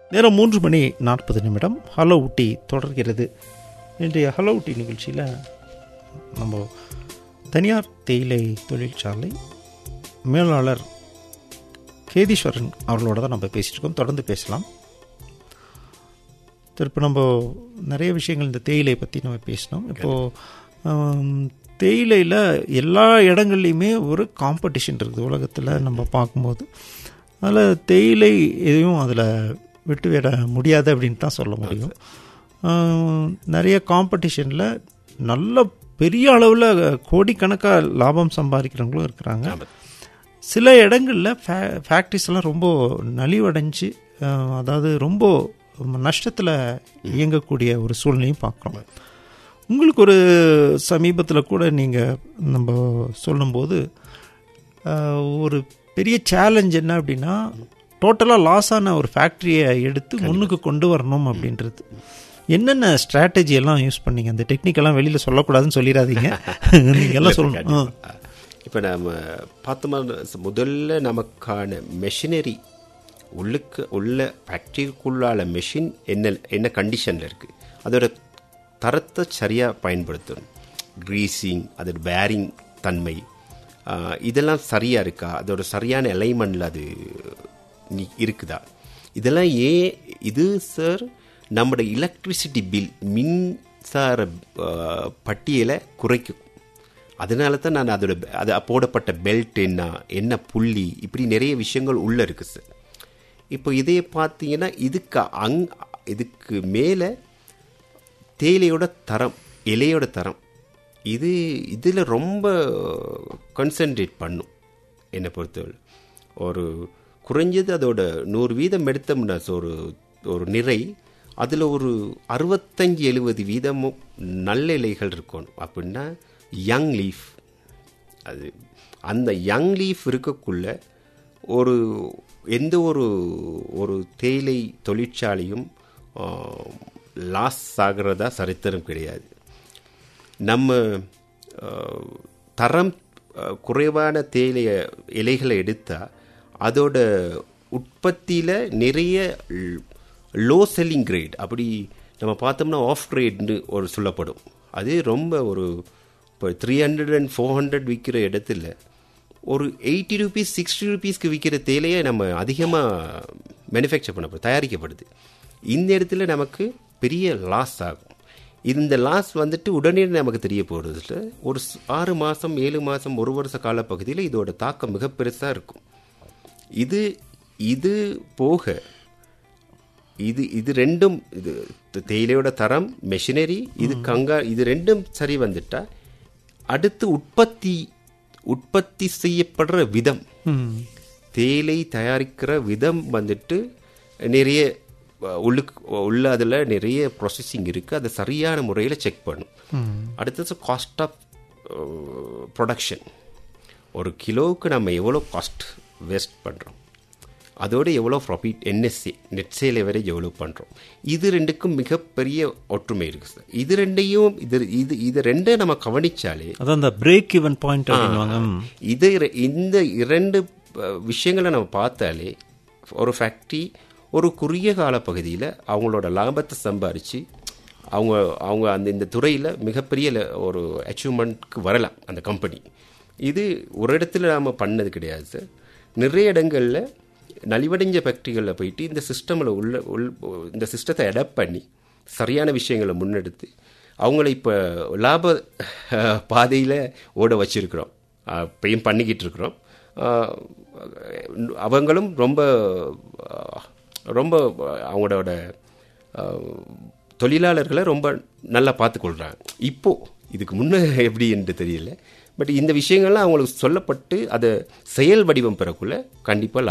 நேரம் மூன்று மணி நாற்பது நிமிடம் ஹலோ ஊட்டி தொடர்கிறது இன்றைய ஹலோ ஊட்டி நிகழ்ச்சியில் நம்ம தனியார் தேயிலை தொழிற்சாலை மேலாளர் கேதீஸ்வரன் அவர்களோட தான் நம்ம பேசிட்டு இருக்கோம் தொடர்ந்து பேசலாம் இப்போ நம்ம நிறைய விஷயங்கள் இந்த தேயிலை பற்றி நம்ம பேசினோம் இப்போது தேயிலையில் எல்லா இடங்கள்லையுமே ஒரு காம்படிஷன் இருக்குது உலகத்தில் நம்ம பார்க்கும்போது அதில் தேயிலை எதையும் அதில் விட்டு விட முடியாது அப்படின்னு தான் சொல்ல முடியும் ஆஹ், நிறைய காம்படிஷனில் நல்ல பெரிய அளவில் கோடிக்கணக்காக லாபம் சம்பாதிக்கிறவங்களும் இருக்கிறாங்க சில இடங்களில் ஃபே ஃபேக்ட்ரிஸ்லாம் ரொம்ப நலிவடைஞ்சு ஆஹ், அதாவது ரொம்ப நஷ்டத்தில் இயங்கக்கூடிய ஒரு சூழ்நிலையும் பார்க்குறோம் உங்களுக்கு ஒரு சமீபத்தில் கூட நீங்கள் நம்ம சொல்லும்போது ஆஹ், ஒரு பெரிய சேலஞ்ச் என்ன அப்படின்னா டோட்டலாக லாஸ் ஆன ஒரு ஃபேக்ட்ரியை எடுத்து முன்னுக்கு கொண்டு வரணும் அப்படின்றது என்னென்ன ஸ்ட்ராட்டஜி எல்லாம் யூஸ் பண்ணீங்க அந்த டெக்னிக்கெல்லாம் வெளியில் சொல்லக்கூடாதுன்னு சொல்லிடாதீங்க நீங்கள் எல்லாம் சொல்லணும் ஆ. இப்போ நம்ம பார்த்தோம்னா முதல்ல நமக்கான மெஷினரி உள்ளுக்கு உள்ள ஃபேக்ட்ரிக்குள்ளால மெஷின் என்ன என்ன கண்டிஷனில் இருக்குது அதோட தரத்தை சரியாக பயன்படுத்தணும் க்ரீசிங் அதோட பேரிங் தன்மை ஆஹ், இதெல்லாம் சரியாக இருக்கா அதோட சரியான அலைன்மெண்டில் அது நீ- இருக்குதா இதெல்லாம் ஏன் இது சார் நம்முடைய எலக்ட்ரிசிட்டி பில் மின்சார ஆஹ், பட்டியலை குறைக்கும் அதனால தான் நான் அதோட அது போடப்பட்ட பெல்ட் என்ன என்ன புள்ளி இப்படி நிறைய விஷயங்கள் உள்ளே இருக்குது சார் இப்போ இதையே பார்த்தீங்கன்னா இதுக்கு அங் இதுக்கு மேலே தேயிலையோட தரம் இலையோட தரம் இது இதில் ரொம்ப கான்சென்ட்ரேட் பண்ணும் என்னை பொறுத்தவரை ஒரு குறைஞ்சது அதோட நூறு வீதம் எடுத்தோம்னா ஒரு ஒரு நிறை அதில் ஒரு அறுபத்தஞ்சு எழுபது வீதமும் நல்ல இலைகள் இருக்கணும் அப்படின்னா யங் லீஃப் அது அந்த யங் லீஃப் இருக்கக்குள்ள ஒரு எந்த ஒரு ஒரு தேயிலை தொழிற்சாலையும் லாஸ் ஆகிறதா சரித்திரம் கிடையாது நம்ம அஹ், தரம் அஹ், குறைவான தேயிலை இலைகளை எடுத்தால் அதோட உற்பத்தியில் நிறைய லோ செல்லிங் கிரேட் அப்படி நம்ம பார்த்தோம்னா ஆஃப் கிரேட்னு ஒரு சொல்லப்படும் அது ரொம்ப ஒரு இப்போ three hundred and four hundred விற்கிற இடத்துல ஒரு எயிட்டி ருபீஸ் சிக்ஸ்டி ருபீஸ்க்கு விற்கிற தேயிலையை நம்ம அதிகமாக மேனுஃபேக்சர் பண்ணப்படுது தயாரிக்கப்படுது இந்த இடத்துல நமக்கு பெரிய லாஸ் ஆகும் இந்த லாஸ் வந்துட்டு உடனே நமக்கு தெரிய போகிறது இல்ல. ஒரு ஸ்- ஆறு மாதம் ஏழு மாதம் ஒரு வருஷ காலப்பகுதியில் இதோட தாக்கம் மிக பெருசாக இருக்கும் இது இது போக இது இது ரெண்டும் இது த- தேயிலையோட தரம் மெஷினரி இது கங்கா இது ரெண்டும் சரி வந்துட்டா அடுத்து உற்பத்தி உற்பத்தி செய்யப்படுற விதம் தேயிலை தயாரிக்கிற விதம் வந்துட்டு நிறைய அஹ், உள்ளுக்கு உள்ள அதில் நிறைய ப்ராசஸிங் இருக்குது அதை சரியான முறையில் செக் பண்ணும் அடுத்தது காஸ்ட் ஆஃப் ப்ரொடக்ஷன் ஒரு கிலோவுக்கு நம்ம எவ்வளோ காஸ்ட் வேஸ்ட் பண்ணுறோம் அதோட எவ்வளோ profit NSC net sale average எவ்வளோ பண்ணுறோம் இது ரெண்டுக்கும் மிகப்பெரிய ஒற்றுமை இருக்குது சார் இது ரெண்டையும் இது இது இது ரெண்டை நம்ம கவனிச்சாலே அதான் அந்த பிரேக் ஈவன் பாயிண்ட் அப்படின்வாங்க ம். இது இர- இந்த இரண்டு அஹ், விஷயங்களை நம்ம பார்த்தாலே ஒரு ஃபேக்ட்ரி ஒரு குறுகிய கால பகுதியில் அவங்களோட லாபத்தை சம்பாரித்து அவங்க அவங்க அந்த இந்த துறையில் மிகப்பெரிய ல- ஒரு அச்சீவ்மெண்ட்க்கு வரலாம் அந்த கம்பெனி இது ஒரு இடத்துல நாம் பண்ணது கிடையாது சார் நிறைய இடங்களில் நலிவடைஞ்ச ஃபேக்ட்ரிகளில் போயிட்டு இந்த சிஸ்டமில் உள்ள உள் இந்த சிஸ்டத்தை அடாப்ட் பண்ணி சரியான விஷயங்களை முன்னெடுத்து அவங்கள இப்போ லாப பாதையில் ஓட வச்சிருக்கிறோம் இப்பயும் பண்ணிக்கிட்டு இருக்கிறோம் அஹ், அவங்களும் ரொம்ப அஹ், ரொம்ப அவங்களோட அஹ், தொழிலாளர்களை ரொம்ப நல்லா பார்த்துக்கொள்கிறாங்க இப்போ இதுக்கு முன்னே எப்படி என்று தெரியல பட் இந்த விஷயங்கள்லாம் அவங்களுக்கு சொல்லப்பட்டு அதை செயல் வடிவம் பெறக்குள்ள கண்டிப்பாக